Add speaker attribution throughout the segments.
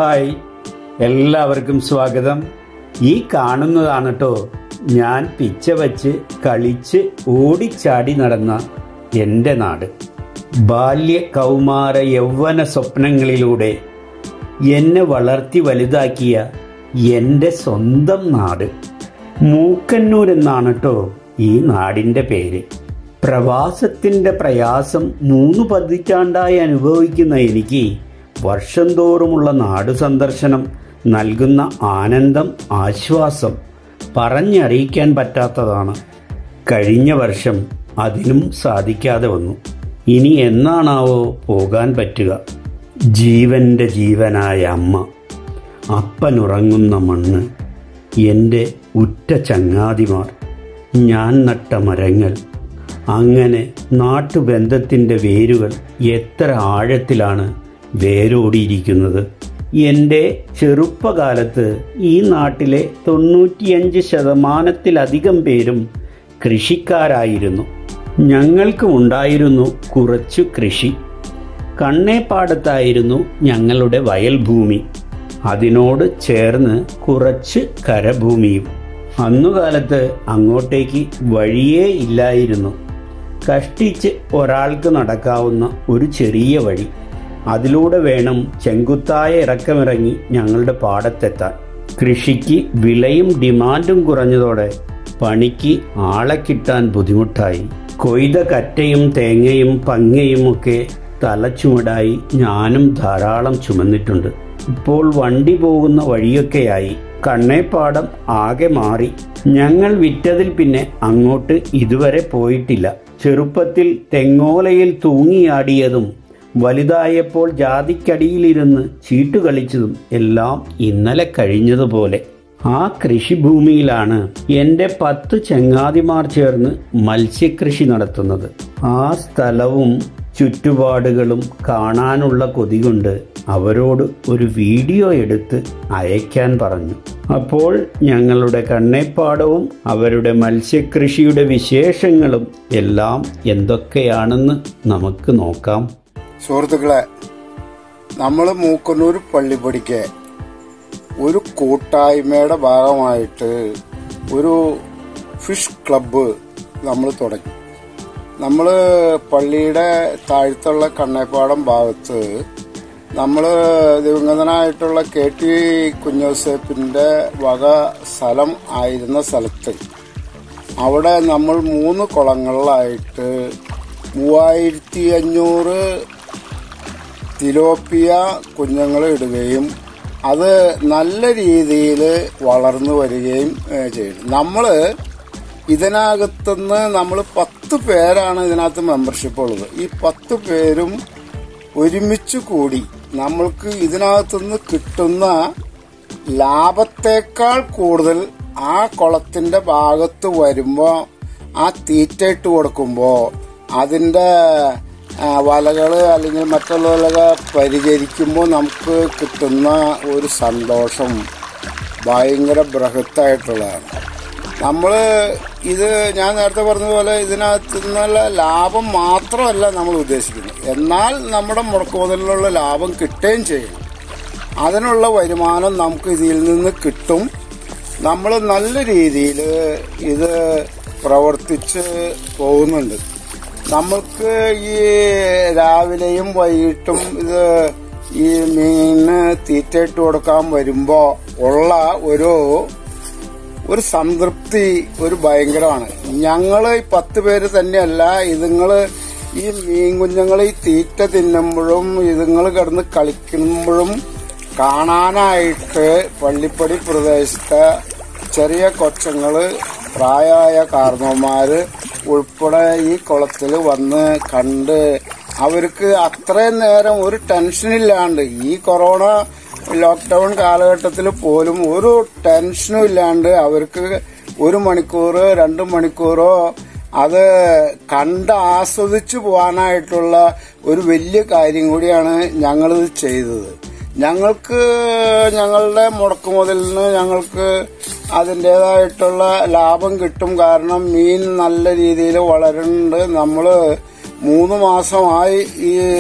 Speaker 1: hi എല്ലാവർക്കും സ്വാഗതം ഈ കാണുന്നതാണ് കേട്ടോ ഞാൻ പിച്ച വച്ച് കളിച്ച് ഓടിച്ചാടി നടന്ന എൻ്റെ നാട് ബാല്യ കൗമാര യൗവന സ്വപ്നങ്ങളിലൂടെ എന്നെ വളർത്തി വലുതാക്കിയ എൻ്റെ സ്വന്തം നാട് മൂക്കന്നൂർ എന്നാണ് കേട്ടോ ഈ നാടിൻ്റെ പേര് പ്രവാസത്തിൻ്റെ പ്രയാസം മൂന്ന് പതിറ്റാണ്ടായി അനുഭവിക്കുന്ന എനിക്ക് വർഷം തോറുമുള്ള നാട് സന്ദർശനം നൽകുന്ന ആനന്ദം ആശ്വാസം പറഞ്ഞറിയിക്കാൻ പറ്റാത്തതാണ് കഴിഞ്ഞ വർഷം അതിനും സാധിക്കാതെ വന്നു ഇനി എന്നാണാവോ പോകാൻ പറ്റുക ജീവന്റെ ജീവനായ അമ്മ അപ്പനുറങ്ങുന്ന മണ്ണ് എൻ്റെ ഉറ്റ ചങ്ങാതിമാർ ഞാൻ നട്ട മരങ്ങൾ അങ്ങനെ നാട്ടുബന്ധത്തിൻ്റെ വേരുകൾ എത്ര ആഴത്തിലാണ് വേരോടിയിരിക്കുന്നത് എൻ്റെ ചെറുപ്പകാലത്ത് ഈ നാട്ടിലെ തൊണ്ണൂറ്റിയഞ്ച് ശതമാനത്തിലധികം പേരും കൃഷിക്കാരായിരുന്നു ഞങ്ങൾക്കും ഉണ്ടായിരുന്നു കുറച്ചു കൃഷി കണ്ണേപ്പാടത്തായിരുന്നു ഞങ്ങളുടെ വയൽഭൂമി അതിനോട് ചേർന്ന് കുറച്ച് കരഭൂമിയും അന്നുകാലത്ത് അങ്ങോട്ടേക്ക് വഴിയേ ഇല്ലായിരുന്നു കഷ്ടിച്ച് ഒരാൾക്ക് നടക്കാവുന്ന ഒരു ചെറിയ വഴി അതിലൂടെ വേണം ചെങ്കുത്തായ ഇറക്കമിറങ്ങി ഞങ്ങളുടെ പാടത്തെത്താൻ കൃഷിക്ക് വിലയും ഡിമാൻഡും കുറഞ്ഞതോടെ പണിക്ക് ആളെ കിട്ടാൻ ബുദ്ധിമുട്ടായി കൊയ്ത കറ്റയും തേങ്ങയും പങ്ങയും ഒക്കെ തലച്ചുമടായി ഞാനും ധാരാളം ചുമന്നിട്ടുണ്ട് ഇപ്പോൾ വണ്ടി പോകുന്ന വഴിയൊക്കെയായി കണ്ണേപ്പാടം ആകെ മാറി ഞങ്ങൾ വിറ്റതിൽ പിന്നെ അങ്ങോട്ട് ഇതുവരെ പോയിട്ടില്ല ചെറുപ്പത്തിൽ തെങ്ങോലയിൽ തൂങ്ങിയാടിയതും വലുതായപ്പോൾ ജാതിക്കടിയിലിരുന്ന് ചീട്ടുകളിച്ചതും എല്ലാം ഇന്നലെ കഴിഞ്ഞതുപോലെ ആ കൃഷിഭൂമിയിലാണ് എൻ്റെ പത്ത് ചങ്ങാതിമാർ ചേർന്ന് മത്സ്യകൃഷി നടത്തുന്നത് ആ സ്ഥലവും ചുറ്റുപാടുകളും കാണാനുള്ള കൊതി കൊണ്ട് അവരോട് ഒരു വീഡിയോ എടുത്ത് അയക്കാൻ പറഞ്ഞു അപ്പോൾ ഞങ്ങളുടെ കണ്ണേപ്പാടവും അവരുടെ മത്സ്യകൃഷിയുടെ വിശേഷങ്ങളും എല്ലാം എന്തൊക്കെയാണെന്ന് നമുക്ക് നോക്കാം
Speaker 2: സുഹൃത്തുക്കളെ നമ്മൾ മൂക്കന്നൂർ പള്ളിപ്പടിക്ക് ഒരു കൂട്ടായ്മയുടെ ഭാഗമായിട്ട് ഒരു ഫിഷ് ക്ലബ്ബ് നമ്മൾ തുടങ്ങി നമ്മൾ പള്ളിയുടെ താഴ്ത്തുള്ള കണ്ണേപ്പാടം ഭാഗത്ത് നമ്മൾ ദിവംഗതനായിട്ടുള്ള കെ ടി കുഞ്ഞോസേപ്പിന്റെ വക സ്ഥലം ആയിരുന്ന സ്ഥലത്ത് അവിടെ നമ്മൾ മൂന്ന് കുളങ്ങളിലായിട്ട് മൂവായിരത്തി അഞ്ഞൂറ് തിലോപ്പിയ കുഞ്ഞുങ്ങൾ ഇടുകയും അത് നല്ല രീതിയിൽ വളർന്നു വരികയും ഏഹ്, ചെയ്യും നമ്മൾ ഇതിനകത്തുനിന്ന് നമ്മൾ പത്ത് പേരാണ് ഇതിനകത്ത് മെമ്പർഷിപ്പ് ഉള്ളത് ഈ പത്ത് പേരും ഒരുമിച്ച് കൂടി നമ്മൾക്ക് ഇതിനകത്തുനിന്ന് കിട്ടുന്ന ലാഭത്തേക്കാൾ കൂടുതൽ ആ കുളത്തിന്റെ ഭാഗത്ത് വരുമ്പോ ആ തീറ്റ ഇട്ട് കൊടുക്കുമ്പോ അതിന്റെ ആ, വലകള് അല്ലെങ്കിൽ മറ്റുള്ളവരൊക്കെ പരിചരിക്കുമ്പോൾ നമുക്ക് കിട്ടുന്ന ഒരു സന്തോഷം ഭയങ്കര ബൃഹത്തായിട്ടുള്ളതാണ് നമ്മൾ ഇത് ഞാൻ നേരത്തെ പറഞ്ഞതുപോലെ ഇതിനകത്ത് നിന്നുള്ള ലാഭം മാത്രമല്ല നമ്മൾ ഉദ്ദേശിക്കുന്നത് എന്നാൽ നമ്മുടെ മുടക്കുമുതലിലുള്ള ലാഭം കിട്ടുകയും ചെയ്യും അതിനുള്ള വരുമാനം നമുക്ക് ഇതിൽ നിന്ന് കിട്ടും നമ്മൾ നല്ല രീതിയിൽ ഇത് പ്രവർത്തിച്ച് പോകുന്നുണ്ട് നമ്മൾക്ക് ഈ രാവിലെയും വൈകിട്ടും ഇത് ഈ മീനിന് തീറ്റയിട്ട് കൊടുക്കാൻ വരുമ്പോ ഉള്ള ഒരു ഒരു സംതൃപ്തി ഒരു ഭയങ്കരമാണ് ഞങ്ങള് ഈ പത്ത് പേര് തന്നെയല്ല ഇതുങ്ങള് ഈ മീൻ കുഞ്ഞുങ്ങൾ ഈ തീറ്റ തിന്നുമ്പോഴും ഇതുങ്ങൾ കിടന്ന് കളിക്കുമ്പോഴും കാണാനായിട്ട് പള്ളിപ്പടി പ്രദേശത്തെ ചെറിയ കൊച്ചങ്ങള് പ്രായമായ കാർന്നവന്മാര് ഉൾപ്പെടെ ഈ കുളത്തിൽ വന്ന് കണ്ട് അവർക്ക് അത്രയും നേരം ഒരു ടെൻഷനില്ലാണ്ട് ഈ കൊറോണ ലോക്ക്ഡൌൺ കാലഘട്ടത്തിൽ പോലും ഒരു ടെൻഷനും ഇല്ലാണ്ട് അവർക്ക് ഒരു മണിക്കൂർ രണ്ട് മണിക്കൂറോ അത് കണ്ട് ആസ്വദിച്ചു പോകാനായിട്ടുള്ള ഒരു വലിയ കാര്യം കൂടിയാണ് ഞങ്ങളിത് ചെയ്തത് ഞങ്ങൾക്ക് ഞങ്ങളുടെ മുടക്കുമുതലിന് ഞങ്ങൾക്ക് അതിൻ്റെതായിട്ടുള്ള ലാഭം കിട്ടും കാരണം മീൻ നല്ല രീതിയിൽ വളരുന്നുണ്ട് നമ്മൾ മൂന്ന് മാസമായി ഈ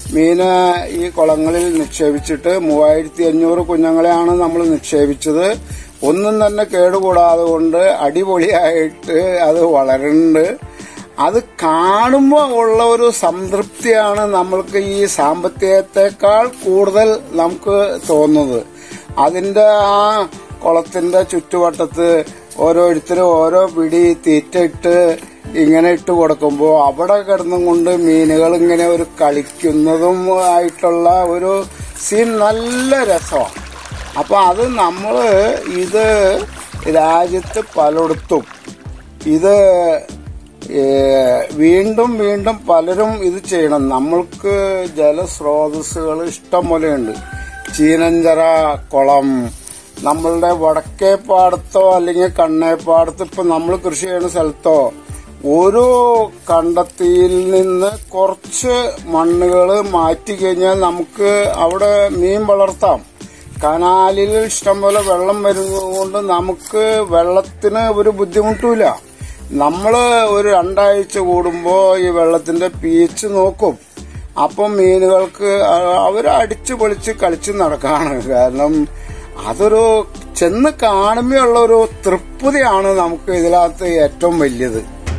Speaker 2: മീന് ഈ കുളങ്ങളിൽ നിക്ഷേപിച്ചിട്ട് മൂവായിരത്തി അഞ്ഞൂറ് കുഞ്ഞുങ്ങളെയാണ് നമ്മൾ നിക്ഷേപിച്ചത് ഒന്നും തന്നെ കേടുകൂടാതെ കൊണ്ട് അടിപൊളിയായിട്ട് അത് വളരുന്നുണ്ട് അത് കാണുമ്പോൾ ഉള്ള ഒരു സംതൃപ്തിയാണ് നമ്മൾക്ക് ഈ സാമ്പത്തികത്തെക്കാൾ കൂടുതൽ നമുക്ക് തോന്നുന്നത് അതിന്റെ ആ കുളത്തിന്റെ ചുറ്റുവട്ടത്ത് ഓരോരുത്തരും ഓരോ പിടി തീറ്റയിട്ട് ഇങ്ങനെ ഇട്ട് കൊടുക്കുമ്പോൾ അവിടെ കിടന്നും കൊണ്ട് മീനുകൾ ഇങ്ങനെ ഒരു കളിക്കുന്നതും ആയിട്ടുള്ള ഒരു സീൻ നല്ല രസമാണ് അപ്പൊ അത് നമ്മൾ ഇത് രാജ്യത്ത് പലയിടത്തും ഇത് ഏഹ്, വീണ്ടും വീണ്ടും പലരും ഇത് ചെയ്യണം നമ്മൾക്ക് ജലസ്രോതസ്സുകൾ ഇഷ്ടം പോലെയുണ്ട് ചീനഞ്ചറ കുളം നമ്മളുടെ വടക്കേപ്പാടത്തോ അല്ലെങ്കിൽ കണ്ണേപ്പാടത്തോ ഇപ്പൊ നമ്മൾ കൃഷി ചെയ്യുന്ന സ്ഥലത്തോ ഓരോ കണ്ടത്തിയിൽ നിന്ന് കുറച്ച് മണ്ണുകൾ മാറ്റി കഴിഞ്ഞാൽ നമുക്ക് അവിടെ മീൻ വളർത്താം കനാലിൽ ഇഷ്ടംപോലെ വെള്ളം വരുന്നതുകൊണ്ട് നമുക്ക് വെള്ളത്തിന് ഒരു ബുദ്ധിമുട്ടില്ല നമ്മള് ഒരു രണ്ടാഴ്ച കൂടുമ്പോ ഈ വെള്ളത്തിന്റെ പീച്ച് നോക്കും അപ്പം മീനുകൾക്ക് അവർ അടിച്ചു പൊളിച്ച് കളിച്ച് നടക്കാണ് കാരണം അതൊരു ചെന്ന് കാണുമ്പോഴുള്ള ഒരു തൃപ്തിയാണ് നമുക്ക് ഇതിനകത്ത് ഏറ്റവും വലിയത്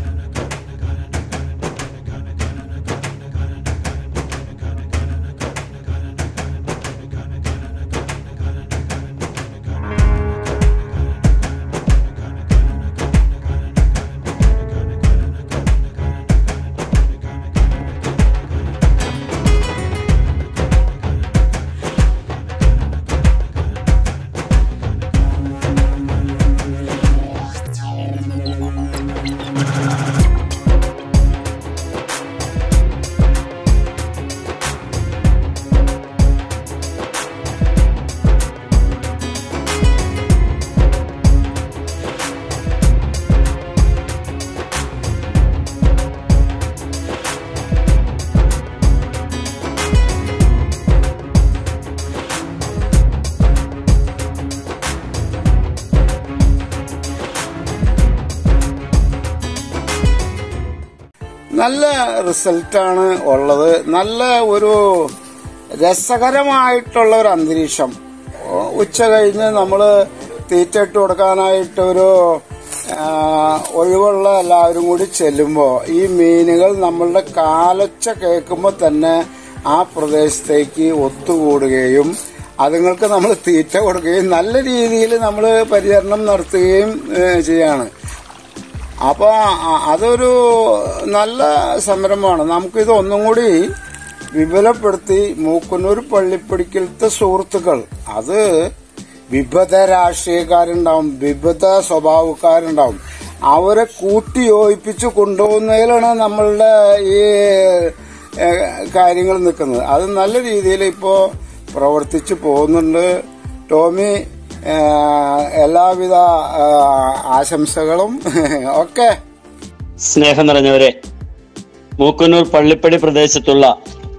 Speaker 2: നല്ല റിസൾട്ടാണ് ഉള്ളത് നല്ല ഒരു രസകരമായിട്ടുള്ള ഒരു അന്തരീക്ഷം ഓ, ഉച്ച കഴിഞ്ഞ് നമ്മൾ തീറ്റ ഇട്ട് കൊടുക്കാനായിട്ട് ഒരു ആ, ഒഴിവുള്ള എല്ലാവരും കൂടി ചെല്ലുമ്പോൾ ഈ മീനുകൾ നമ്മളുടെ കാലൊച്ച കേൾക്കുമ്പോൾ തന്നെ ആ പ്രദേശത്തേക്ക് ഒത്തുകൂടുകയും അതുങ്ങൾക്ക് നമ്മൾ തീറ്റ കൊടുക്കുകയും നല്ല രീതിയിൽ നമ്മൾ പരിചരണം നടത്തുകയും ഏ, ചെയ്യാണ് അപ്പൊ അ- അതൊരു നല്ല സംരംഭമാണ് നമുക്കിത് ഒന്നും കൂടി വിപുലപ്പെടുത്തി മൂക്കുന്നൂർ പള്ളിപ്പടിക്കലത്തെ സുഹൃത്തുക്കൾ അത് വിവിധ രാഷ്ട്രീയക്കാരുണ്ടാവും വിവിധ സ്വഭാവക്കാരുണ്ടാവും അവരെ കൂട്ടി യോജിപ്പിച്ച് കൊണ്ടുപോകുന്നതിലാണ് നമ്മളുടെ ഈ ഏഹ്, കാര്യങ്ങൾ നിൽക്കുന്നത് അത് നല്ല രീതിയിൽ ഇപ്പോ പ്രവർത്തിച്ചു പോകുന്നുണ്ട് ടോമി ഏഹ്, എല്ലാവിധ ഏഹ്, ആശംസകളും ഒക്കെ
Speaker 3: സ്നേഹം നിറഞ്ഞവരെ മൂക്കുന്നൂർ പള്ളിപ്പടി പ്രദേശത്തുള്ള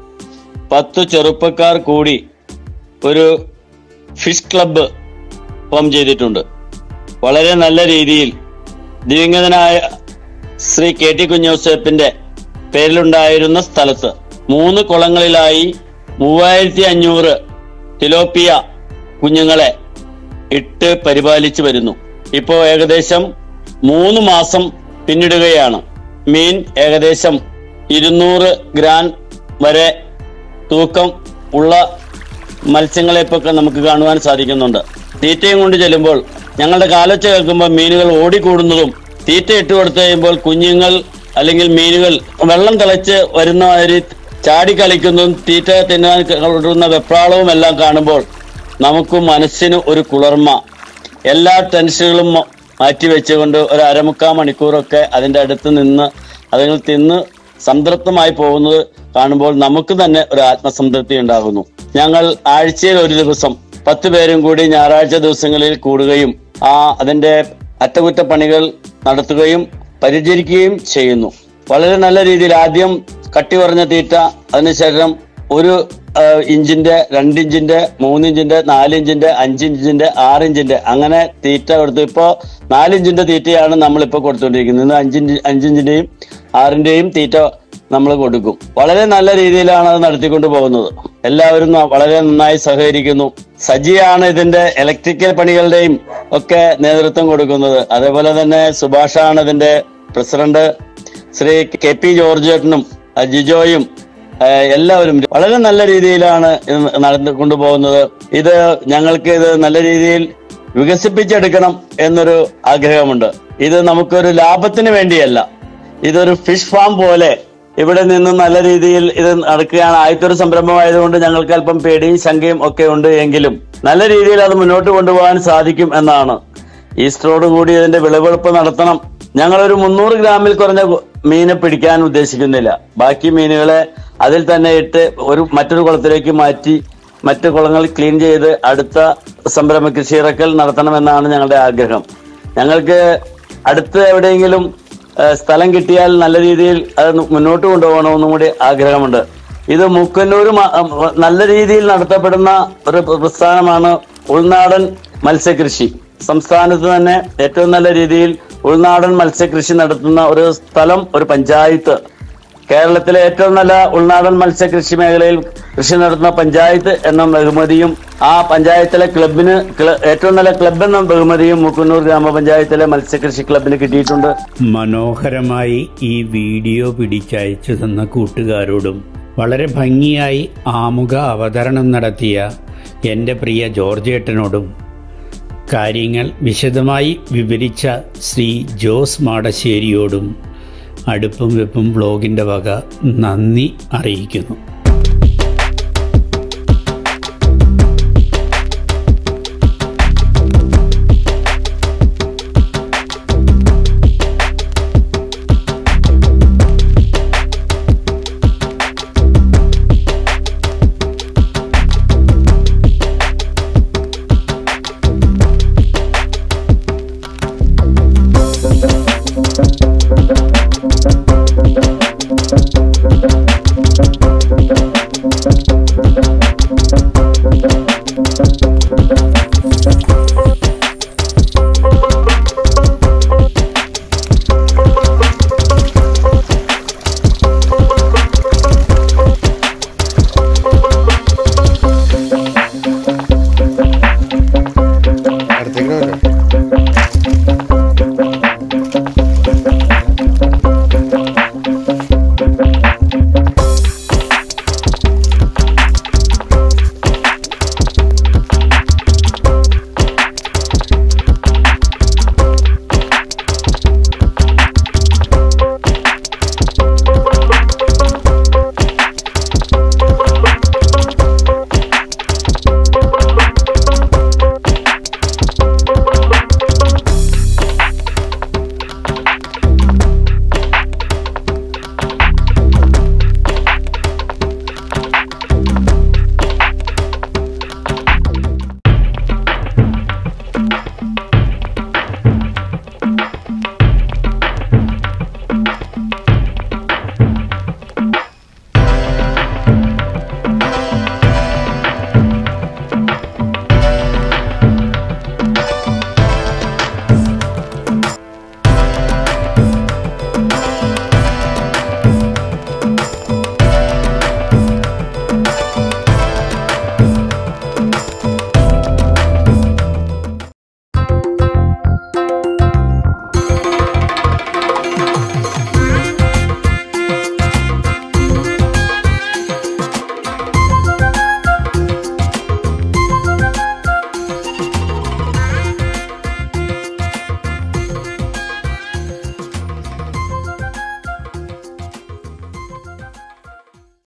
Speaker 3: പത്തു ചെറുപ്പക്കാർ കൂടി ഒരു ഫിഷ് ക്ലബ്ബ് ഫോം ചെയ്തിട്ടുണ്ട് വളരെ നല്ല രീതിയിൽ ദിവംഗതനായ ശ്രീ കെ ടി കുഞ്ഞോസേപ്പിന്റെ പേരിലുണ്ടായിരുന്ന സ്ഥലത്ത് മൂന്ന് കുളങ്ങളിലായി മൂവായിരത്തി അഞ്ഞൂറ് തിലോപ്പിയ കുഞ്ഞുങ്ങളെ ഇട്ട് പരിപാലിച്ചു വരുന്നു ഇപ്പോൾ ഏകദേശം മൂന്ന് മാസം പിന്നിടുകയാണ് മീൻ ഏകദേശം ഇരുന്നൂറ് ഗ്രാം വരെ തൂക്കം ഉള്ള മത്സ്യങ്ങളെ ഇപ്പൊ നമുക്ക് കാണുവാൻ സാധിക്കുന്നുണ്ട് തീറ്റയും കൊണ്ട് ചെല്ലുമ്പോൾ ഞങ്ങളുടെ കാലൊച്ച കേൾക്കുമ്പോൾ മീനുകൾ ഓടിക്കൂടുന്നതും തീറ്റ ഇട്ട് കൊടുത്തു കഴിയുമ്പോൾ കുഞ്ഞുങ്ങൾ അല്ലെങ്കിൽ മീനുകൾ വെള്ളം തിളച്ച് വരുന്ന മാതിരി ചാടി കളിക്കുന്നതും തീറ്റ തിന്നാൻ കൊള്ളുന്ന വെപ്രാളവും എല്ലാം കാണുമ്പോൾ നമുക്ക് മനസ്സിന് ഒരു കുളിർമ എല്ലാ ടെൻഷനുകളും മ- മാറ്റിവെച്ചുകൊണ്ട് ഒരു അരമുക്കാൽ മണിക്കൂറൊക്കെ അതിന്റെ അടുത്ത് നിന്ന് അതുങ്ങൾ തിന്ന് സംതൃപ്തമായി പോകുന്നത് കാണുമ്പോൾ നമുക്ക് തന്നെ ഒരു ആത്മസംതൃപ്തി ഉണ്ടാകുന്നു ഞങ്ങൾ ആഴ്ചയിൽ ഒരു ദിവസം പത്ത് പേരും കൂടി ഞായറാഴ്ച ദിവസങ്ങളിൽ കൂടുകയും ആ അതിന്റെ അറ്റകുറ്റപ്പണികൾ നടത്തുകയും പരിചരിക്കുകയും ചെയ്യുന്നു വളരെ നല്ല രീതിയിൽ ആദ്യം കട്ടി കുറഞ്ഞ തീറ്റ അതിനുശേഷം ഒരു ആ, ഇഞ്ചിന്റെ രണ്ടിഞ്ചിന്റെ മൂന്നിഞ്ചിന്റെ നാലിഞ്ചിന്റെ അഞ്ചിഞ്ചിന്റെ ആറിഞ്ചിന്റെ അങ്ങനെ തീറ്റ കൊടുത്തു ഇപ്പോ നാലിഞ്ചിന്റെ തീറ്റയാണ് നമ്മളിപ്പോ കൊടുത്തുകൊണ്ടിരിക്കുന്നത് ഇന്ന് അഞ്ചിഞ്ച് അഞ്ചിഞ്ചിന്റെയും ആറിന്റെയും തീറ്റ നമ്മൾ കൊടുക്കും വളരെ നല്ല രീതിയിലാണ് അത് നടത്തിക്കൊണ്ട് പോകുന്നത് എല്ലാവരും ന- വളരെ നന്നായി സഹകരിക്കുന്നു സജിയാണ് ഇതിന്റെ ഇലക്ട്രിക്കൽ പണികളുടെയും ഒക്കെ നേതൃത്വം കൊടുക്കുന്നത് അതേപോലെ തന്നെ സുഭാഷാണ് ഇതിന്റെ president Shri K P George ചേട്ടനും അഹ് ജിജോയും ഏഹ് എല്ലാവരും വളരെ നല്ല രീതിയിലാണ് ഇത് നടന്നുകൊണ്ടു പോകുന്നത് ഇത് ഞങ്ങൾക്ക് ഇത് നല്ല രീതിയിൽ വികസിപ്പിച്ചെടുക്കണം എന്നൊരു ആഗ്രഹമുണ്ട് ഇത് നമുക്കൊരു ലാഭത്തിന് വേണ്ടിയല്ല ഇതൊരു ഫിഷ് ഫാം പോലെ ഇവിടെ നിന്ന് നല്ല രീതിയിൽ ഇത് നടക്കുകയാണ് ആദ്യത്തെ ഒരു സംരംഭമായതുകൊണ്ട് ഞങ്ങൾക്ക് അല്പം പേടിയും ശങ്കയും ഒക്കെ ഉണ്ട് എങ്കിലും നല്ല രീതിയിൽ അത് മുന്നോട്ട് കൊണ്ടുപോകാൻ സാധിക്കും എന്നാണ് ഈസ്റ്ററോട് കൂടി ഇതിന്റെ വിളവെടുപ്പ് നടത്തണം ഞങ്ങളൊരു മുന്നൂറ് ഗ്രാമിൽ കുറഞ്ഞ ഗു- മീനെ പിടിക്കാൻ ഉദ്ദേശിക്കുന്നില്ല ബാക്കി മീനുകളെ അതിൽ തന്നെ ഇട്ട് ഒരു മറ്റൊരു കുളത്തിലേക്ക് മാറ്റി മറ്റു കുളങ്ങൾ ക്ലീൻ ചെയ്ത് അടുത്ത സംരംഭ കൃഷി ഇറക്കൽ നടത്തണമെന്നാണ് ഞങ്ങളുടെ ആഗ്രഹം ഞങ്ങൾക്ക് അടുത്ത് എവിടെയെങ്കിലും ഏഹ്, സ്ഥലം കിട്ടിയാൽ നല്ല രീതിയിൽ അത് മുന്നോട്ട് കൊണ്ടുപോകണമെന്നും കൂടി ആഗ്രഹമുണ്ട് ഇത് മുക്കന്നൂർ മ- അഹ് നല്ല രീതിയിൽ നടത്തപ്പെടുന്ന ഒരു പ്രസ്ഥാനമാണ് ഉൾനാടൻ മത്സ്യകൃഷി സംസ്ഥാനത്ത് തന്നെ ഏറ്റവും നല്ല രീതിയിൽ ഉൾനാടൻ മത്സ്യകൃഷി നടത്തുന്ന ഒരു സ്ഥലം ഒരു പഞ്ചായത്ത് കേരളത്തിലെ ഏറ്റവും നല്ല ഉൾനാടൻ മത്സ്യകൃഷി മേഖലയിൽ കൃഷി നടത്തുന്ന പഞ്ചായത്ത് എന്ന ബഹുമതിയും ആ പഞ്ചായത്തിലെ ക്ലബിന് ക്ല- ഏറ്റവും നല്ല ക്ലബ് എന്ന ബഹുമതിയും മുക്കുന്നൂർ ഗ്രാമപഞ്ചായത്തിലെ മത്സ്യകൃഷി ക്ലബിന് കിട്ടിയിട്ടുണ്ട്
Speaker 1: മനോഹരമായി ഈ വീഡിയോ പിടിച്ചയച്ചു തന്ന കൂട്ടുകാരോടും വളരെ ഭംഗിയായി ആമുഖ അവതരണം നടത്തിയ എൻ്റെ പ്രിയ ജോർജേട്ടനോടും കാര്യങ്ങൾ വിശദമായി വിവരിച്ച ശ്രീ ജോസ് മാടശ്ശേരിയോടും അടുപ്പും വെപ്പും ബ്ലോഗിൻ്റെ വക നന്ദി അറിയിക്കുന്നു